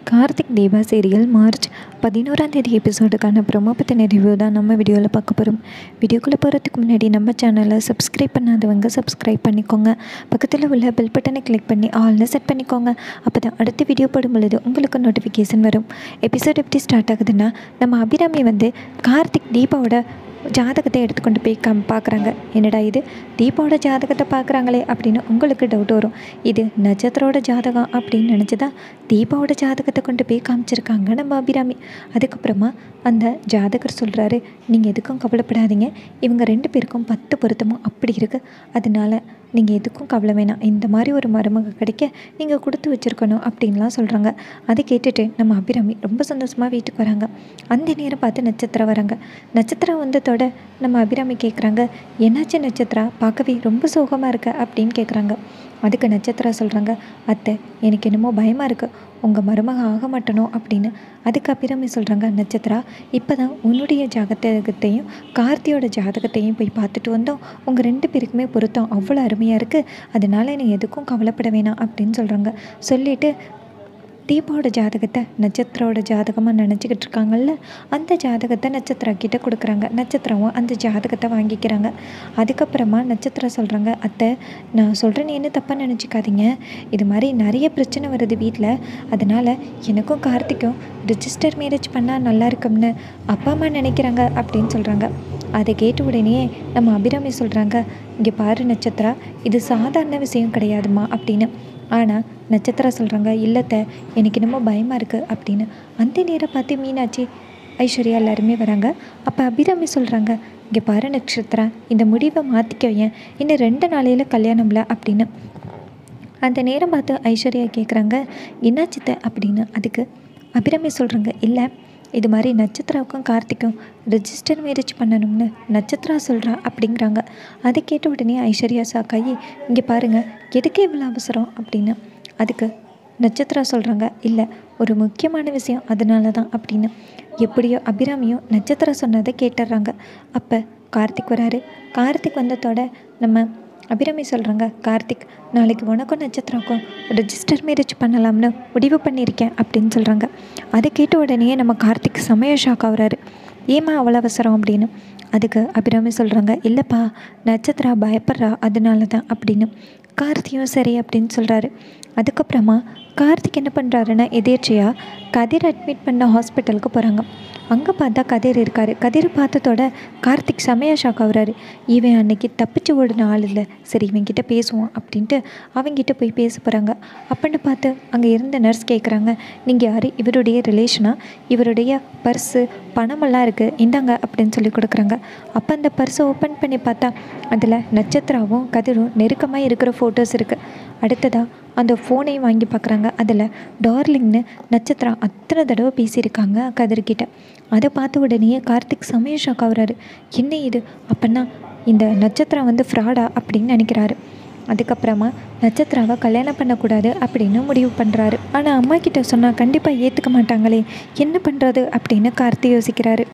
Karthik Deepa serial March பதினோராம் தேதி எபிசோடுக்கான promo பற்றின ரிவ்யூ தான் நம்ம வீடியோவில் பார்க்க போகிறோம் வீடியோக்குள்ளே போகிறதுக்கு முன்னாடி நம்ம சேனலை சப்ஸ்கிரைப் பண்ணாதவங்க சப்ஸ்கிரைப் பண்ணிக்கோங்க பக்கத்தில் உள்ள பெல் பட்டனை கிளிக் பண்ணி ஆல்னு செட் பண்ணிக்கோங்க அப்போ தான் அடுத்த வீடியோ போடும் பொழுது உங்களுக்கு நோட்டிஃபிகேஷன் வரும் எபிசோட் எப்படி ஸ்டார்ட் ஆகுதுன்னா நம்ம அபிராமி வந்து கார்த்திக் தீபாவோட ஜாதகத்தை எடுத்துக்கொண்டு போய் கம் பார்க்குறாங்க என்னடா இது தீபாவோட ஜாதகத்தை பார்க்குறாங்களே அப்படின்னு உங்களுக்கு டவுட் வரும் இது நட்சத்திரோட ஜாதகம் அப்படின்னு நினச்சதா தீபாவோட ஜாதகத்தை கொண்டு போய் காமிச்சிருக்காங்க நம்ம அபிராமி அதுக்கப்புறமா அந்த ஜாதகர் சொல்கிறாரு நீங்கள் எதுக்கும் கவலைப்படாதீங்க இவங்க ரெண்டு பேருக்கும் பத்து பொருத்தமும் அப்படி இருக்குது அதனால நீங்கள் எதுக்கும் கவலை வேணாம் இந்த மாதிரி ஒரு மருமக கிடைக்க நீங்கள் கொடுத்து வச்சுருக்கணும் அப்படின்லாம் சொல்கிறாங்க அதை கேட்டுட்டு நம்ம அபிராமி ரொம்ப சந்தோஷமாக வீட்டுக்கு வராங்க அந்த நேரம் பார்த்து நட்சத்திரம் வராங்க நட்சத்திரம் வந்ததோட நம்ம அபிராமி கேட்குறாங்க என்னாச்சு நட்சத்திரா பார்க்கவே ரொம்ப சோகமாக இருக்க அப்படின்னு கேட்குறாங்க அதுக்கு நட்சத்திரா சொல்கிறாங்க அத்தை எனக்கு என்னமோ பயமாக இருக்குது உங்கள் மருமக ஆக மாட்டனோ அப்படின்னு அதுக்கு அபிராமி சொல்கிறாங்க நட்சத்திரா இப்போ தான் உன்னுடைய ஜாதகத்தையும் கார்த்தியோட ஜாதகத்தையும் போய் பார்த்துட்டு வந்தோம் உங்கள் ரெண்டு பேருக்குமே பொருத்தம் அவ்வளோ அருமையாக இருக்குது அதனால் நீ எதுக்கும் கவலைப்பட வேணாம் அப்படின்னு சொல்கிறாங்க சொல்லிவிட்டு தீபாவோட ஜாதகத்தை நட்சத்திரோட ஜாதகமாக நினச்சிக்கிட்டு இருக்காங்கல்ல அந்த ஜாதகத்தை நட்சத்திரா கிட்ட கொடுக்குறாங்க நட்சத்திரமும் அந்த ஜாதகத்தை வாங்கிக்கிறாங்க அதுக்கப்புறமா நட்சத்திரம் சொல்கிறாங்க அத்தை நான் சொல்கிறேன் என்ன தப்பாக நினச்சிக்காதீங்க இது மாதிரி நிறைய பிரச்சனை வருது வீட்டில் அதனால் எனக்கும் கார்த்திக்கும் ரிஜிஸ்டர் மேரேஜ் பண்ணால் நல்லா இருக்கும்னு அப்பா அம்மா நினைக்கிறாங்க அப்படின்னு சொல்கிறாங்க அதை கேட்ட உடனே நம்ம அபிராமி சொல்கிறாங்க இங்கே பாரு நட்சத்திரா இது சாதாரண விஷயம் கிடையாதுமா அப்படின்னு ஆனால் நட்சத்திரம் சொல்கிறாங்க இல்லத்த எனக்கு என்னமோ பயமாக இருக்குது அப்படின்னு அந்த நேரம் பார்த்து மீனாட்சி ஐஸ்வர்யா எல்லாருமே வராங்க அப்போ அபிராமி சொல்கிறாங்க இங்கே பாரு நட்சத்திரா இந்த முடிவை மாற்றிக்க ஏன் இன்னும் ரெண்டு நாளையில் கல்யாணம்ல அப்படின்னு அந்த நேரம் பார்த்து ஐஸ்வர்யா கேட்குறாங்க என்னாச்சித்த அப்படின்னு அதுக்கு அபிராமி சொல்கிறாங்க இல்லை இது மாதிரி நட்சத்திராவுக்கும் கார்த்திக்கும் ரிஜிஸ்டர் மேரேஜ் பண்ணணும்னு நட்சத்திரா சொல்கிறா அப்படிங்கிறாங்க அதை கேட்ட உடனே ஐஸ்வர்யா சாக்காயி இங்கே பாருங்கள் எதுக்கு இவ்வளோ அவசரம் அப்படின்னு அதுக்கு நட்சத்திரா சொல்கிறாங்க இல்லை ஒரு முக்கியமான விஷயம் அதனால தான் அப்படின்னு எப்படியோ அபிராமியும் நட்சத்திரா சொன்னதை கேட்டுடுறாங்க அப்போ கார்த்திக் வராரு கார்த்திக் வந்ததோட நம்ம அபிராமி சொல்கிறாங்க கார்த்திக் நாளைக்கு உனக்கும் நட்சத்திரக்கும் ரிஜிஸ்டர் மேரேஜ் பண்ணலாம்னு முடிவு பண்ணியிருக்கேன் அப்படின்னு சொல்கிறாங்க அதை கேட்ட உடனே நம்ம கார்த்திக் செமைய ஷாக் ஆகுறாரு ஏமா அவ்வளோ அவசரம் அப்படின்னு அதுக்கு அபிராமி சொல்கிறாங்க இல்லைப்பா நட்சத்திரா பயப்படுறா அதனால தான் அப்படின்னு கார்த்தியும் சரி அப்படின்னு சொல்கிறாரு அதுக்கப்புறமா கார்த்திக் என்ன பண்ணுறாருன்னா எதேர்ச்சியாக கதிர் அட்மிட் பண்ண ஹாஸ்பிட்டலுக்கு போகிறாங்க அங்கே பார்த்தா கதிர் இருக்கார் கதிர் பார்த்ததோட கார்த்திக் செமையா ஷாக் ஆகுறாரு இவன் அன்னைக்கு தப்பிச்சு ஓடின ஆள் இல்லை சரி இவன்கிட்ட பேசுவான் அப்படின்ட்டு அவங்கிட்ட போய் பேச போகிறாங்க அப்படின்னு பார்த்து அங்கே இருந்த நர்ஸ் கேட்குறாங்க நீங்கள் யார் இவருடைய ரிலேஷனா இவருடைய பர்ஸு பணமெல்லாம் இருக்குது இந்தாங்க அப்படின்னு சொல்லி கொடுக்குறாங்க அப்போ அந்த பர்ஸை ஓப்பன் பண்ணி பார்த்தா அதில் நட்சத்திராவும் கதிரும் நெருக்கமாக இருக்கிற ஃபோட்டோஸ் இருக்குது அடுத்ததாக அந்த ஃபோனையும் வாங்கி பார்க்குறாங்க அதில் டார்லிங்னு நட்சத்திரம் அத்தனை தடவை பேசியிருக்காங்க கதிர்கிட்ட அதை பார்த்த உடனே கார்த்திக் செமைய ஷாக் ஆகுறாரு என்ன இது அப்போன்னா இந்த நட்சத்திரம் வந்து ஃப்ராடா அப்படின்னு நினைக்கிறாரு அதுக்கப்புறமா நட்சத்திராவை கல்யாணம் பண்ணக்கூடாது அப்படின்னு முடிவு பண்ணுறாரு ஆனால் அம்மா கிட்ட சொன்னால் கண்டிப்பாக ஏற்றுக்க மாட்டாங்களே என்ன பண்ணுறது அப்படின்னு கார்த்தி யோசிக்கிறாரு